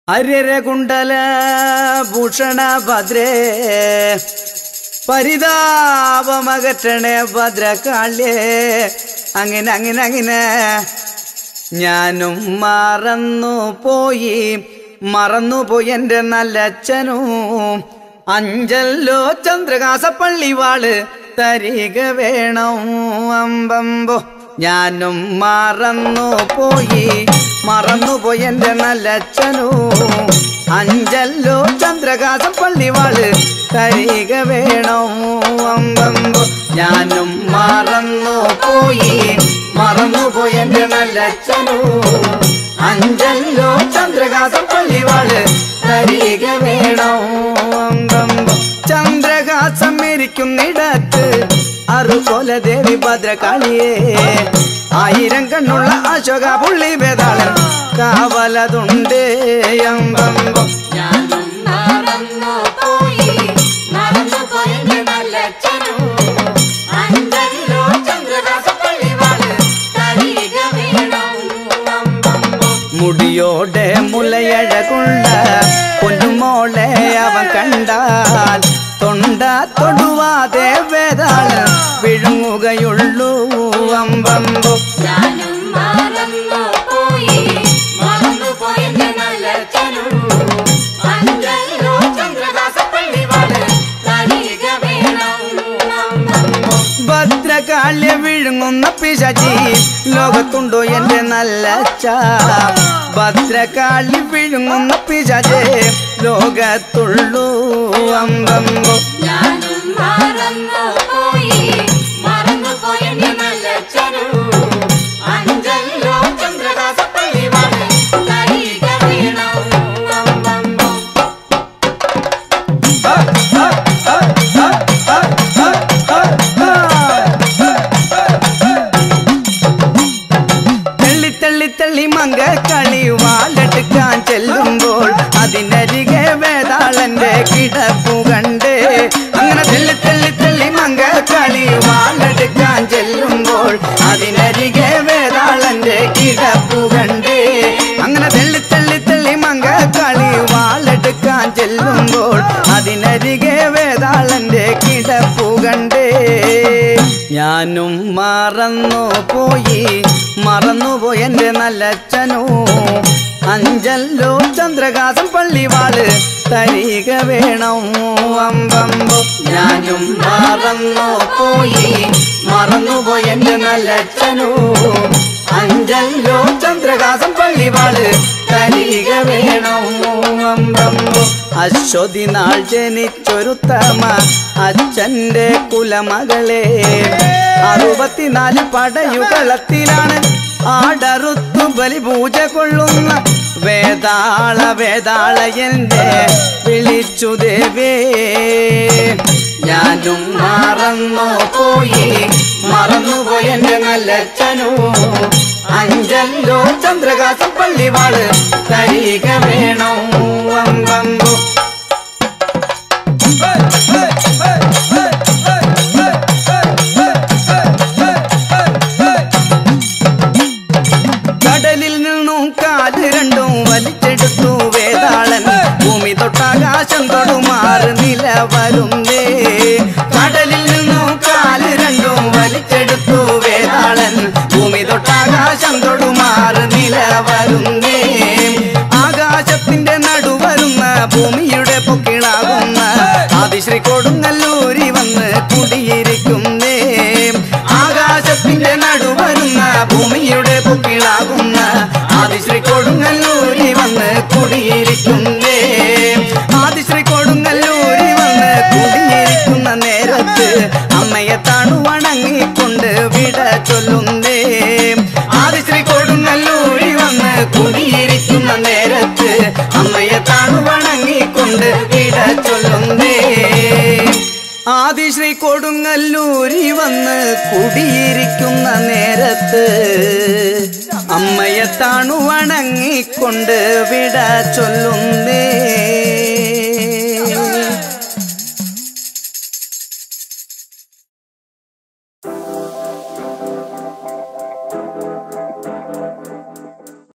അര്യരകുണ്ടല ഭൂഷണ ഭദ്രേ പരിതാപമകറ്റണേ ഭദ്രകാള്യേ അങ്ങനെ അങ്ങനെ അങ്ങനെ ഞാനും മറന്നു പോയി മറന്നു പോയി എൻ്റെ നല്ലച്ഛനും അഞ്ചല്ലോ ചന്ദ്രകാസപ്പള്ളി വാള് തരിക വേണം അമ്പമ്പോ ഞാനും മറന്നു പോയി മറന്നു പോയി എൻ്റെ നല്ലച്ഛനും അഞ്ചല്ലോ ചന്ദ്രകാസം പള്ളിവാള് തരിക വേണം അമ്പമ്പോ ഞാനും മറന്നു പോയി മറന്നു പോയി എൻ്റെ നല്ലച്ഛനും അഞ്ചല്ലോ ചന്ദ്രകാസം പള്ളിവാള് തരിക വേണം അമ്പമ്പോ ചന്ദ്രകാസം ഇരിക്കുന്നിടത്ത് അറുകൊല ദേവി ഭദ്രകാളിയേ ആയിരം കണ്ണുള്ള അശോക പുള്ളി വേതാളൻ കാവലതുണ്ട് അമ്പമ്പോ ഞാനും മറന്നു പോയി മറന്നു പോയെന്റെ നല്ലച്ഛനും അഞ്ചല്ലോ ചന്ദ്രദാസപ്പള്ളി വാള് തരിക വേണം അമ്പമ്പോ മുടിയോടെ മുലയഴകുള്ള പൊന്നുമോളെ അവൻ കണ്ടാൽ തൊണ്ട തൊടുവാതെ വേതാളൻ വിഴുങ്ങുകയുള്ളൂ അമ്പമ്പോ ഞാനും മറന്നു പോയി മറന്നു പോയെന്റെ നല്ലച്ഛനും അഞ്ചല്ലോ ചന്ദ്രദാസപ്പള്ളി വാള് തരിക വേണം അമ്പമ്പോ ഭദ്രകാള്യ വിഴുങ്ങുന്ന പിശാചി ലോകത്തുണ്ടോ എന്റെ നല്ല ഭദ്രകാളി വിഴുങ്ങുന്ന പിശാചേ ലോകത്തുള്ളൂ അമ്പമ്പോ ഞാനും മറന്നു പോയി മറന്നു പോയെന്റെ നല്ലച്ഛനും അഞ്ചല്ലോ ചന്ദ്രദാസപ്പള്ളി വാള് തരിക വേണം അമ്പമ്പോ തള്ളി തള്ളി തള്ളി മങ്ക കളി വാലെടുക്കാൻ ചെല്ലുമ്പോൾ അതിനരികെ വേതാളന്റെ കിടപ്പു കണ്ട് അങ്ങനെ തള്ളി തള്ളി തള്ളി മങ്ക കളി വാലെടുക്കാൻ ചെല്ലുമ്പോൾ അതിനരികെ വേതാളന്റെ കിടപ്പു കണ്ട് അങ്ങനെ തള്ളി തള്ളി തള്ളി മങ്ക കളി വാലെടുക്കാൻ ചെല്ലുമ്പോൾ അതിനരികെ വേതാളന്റെ കിടപ്പു കണ്ടേ ഞാനും മറന്നു പോയി മറന്നുപോയി എൻ്റെ നല്ലച്ഛനോ അഞ്ചല്ലോ ചന്ദ്രകാസം പള്ളിവാള് തരിക വേണം അമ്പമ്പോ ഞാനും മറന്നു പോയി മറന്നുപോയി എൻ്റെ നല്ലച്ഛനോ അഞ്ചല്ലോ ചന്ദ്രകാസം പള്ളിവാള് തരിക വേണം അമ്പമ്പോ അശ്വതി നാൾ ജനിച്ചൊരുത്തമ അച്ഛന്റെ കുലമകളെ അറുപത്തിനാല് പടയുകളത്തിലാണ് ആടറുത്തു ബലിപൂജ കൊള്ളുന്ന വേതാള വേതാള എന്റെ വിളിച്ചു ദേവേ ഞാനും മറന്നു പോയി മറന്നുപോയി എന്റെ നല്ലച്ഛനോ അഞ്ചല്ലോ ചന്ദ്രകാസം പള്ളിവാള് തരിക വേണം അമ്പമ്പോ കടലിൽ നിന്നും കാല് രണ്ടും വലിച്ചെടുത്തു വേതാളൻ ഭൂമി തൊട്ടാകാശം തൊടുമാറ് നില വരുന്നേ കടലിൽ നിന്നും കാല് രണ്ടും വലിച്ചെടുത്തു വേതാളൻ ഭൂമി തൊട്ടാകാശം തൊടുമാറ് നില വരുന്നേ ആകാശത്തിന്റെ നടുവരുന്ന ഭൂമിയുടെ പൊക്കിളാകുന്ന ആദിശ്രീ കൊടുങ്ങല്ലൂരി വന്ന് കുടിയിരിക്കുന്നേ ആകാശത്തിന്റെ നടുവരുന്ന ഭൂമിയുടെ പൊക്കിളാകുന്ന ആദിശ്രീ കൊടുങ്ങല്ലൂരി വന്ന് കുടിയിരിക്കുന്നേ ആദിശ്രീ കൊടുങ്ങല്ലൂരി വന്ന് കുടിയിരിക്കുന്ന നേരത്ത് അമ്മയെ താണു വണങ്ങിക്കൊണ്ട് വിട ചൊല്ലുന്നേ ആദിശ്രീ കൊടുങ്ങല്ലൂരി വന്ന് കുടിയിരിക്കുന്ന നേരത്ത് അമ്മയെ താണു വണങ്ങിക്കൊണ്ട് വിട ചൊല്ലുന്നേ ആദിശ്രീ കൊടുങ്ങല്ലൂരി വന്ന് കുടിയിരിക്കുന്ന നേരത്ത് അമ്മയെ താണു വണങ്ങിക്കൊണ്ട് വിട ചൊല്ലുന്നേ